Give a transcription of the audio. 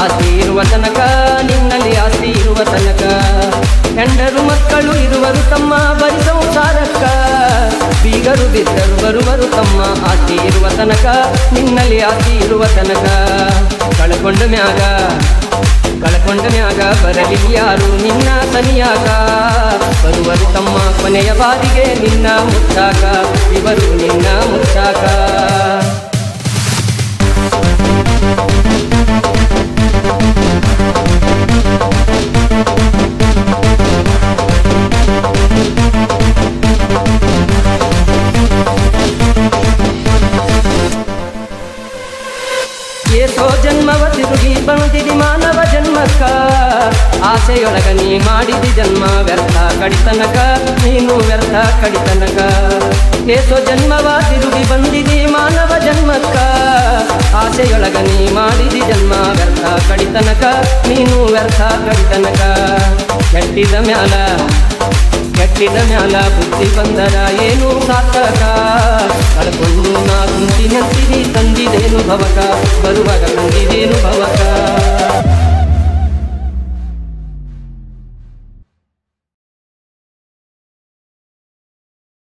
ಆಸ್ತಿ ಇರುವ ತನಕ ನಿನ್ನಲ್ಲಿ ಆಸ್ತಿ ಇರುವ ತನಕ ಹೆಂಡರು ಮಕ್ಕಳು ಇರುವರು ತಮ್ಮ ಬರಿ ಸಂಸಾರಕ್ಕ ಬೀಗರು ಬಿದ್ದರು ಬರುವರು ತಮ್ಮ ಆಸ್ತಿ ಇರುವ ತನಕ ನಿನ್ನಲ್ಲಿ ಆಸ್ತಿ ಇರುವ ತನಕ ಕಳ್ಕೊಂಡ ಮ್ಯಾಗ ಕಳ್ಕೊಂಡ ಮ್ಯಾಗ ಬರಲಿ ಯಾರು ನಿನ್ನ ಸನಿಯಾಗ ಬರುವರು ತಮ್ಮ ಕೊನೆಯ ಬಾರಿಗೆ ನಿನ್ನ ಮುಟ್ಟಾಕ ಇವರು ನಿನ್ನ ಮುಟ್ಟಾಕ ಏಸೋ ಜನ್ಮವ ತಿರುಗಿ ಬಂದಿದಿ ಮಾನವ ಜನ್ಮಕ್ಕ ಆಸೆಯೊಳಗ ನೀ ಮಾಡಿದಿ ಜನ್ಮ ವ್ಯರ್ಥ ಕಡಿತನಕ ನೀನು ವ್ಯರ್ಥ ಕಡಿತನಕ ಏಸೋ ಜನ್ಮವ ತಿರುಗಿ ಬಂದಿದಿ ಮಾನವ ಜನ್ಮಕ್ಕ ಆಸೆಯೊಳಗ ನೀ ಮಾಡಿದಿ ಜನ್ಮ ವ್ಯರ್ಥ ಕಡಿತನಕ ನೀನು ವ್ಯರ್ಥ ಕಡಿತನಕ ಕೆಟ್ಟಿದ ಮ್ಯಾಲ ಕೆಟ್ಟಿದ ಮ್ಯಾಲ ಬುದ್ಧಿ ಬಂದರ ಏನು ಸಾರ್ಥಕ ಕಳ್ಕೊಂಡು ನಾ ಕುಂತಿ ನಿಂತಿದಿ ತಂದಿದೇನು ಭವಕ ಬರುವಾಗ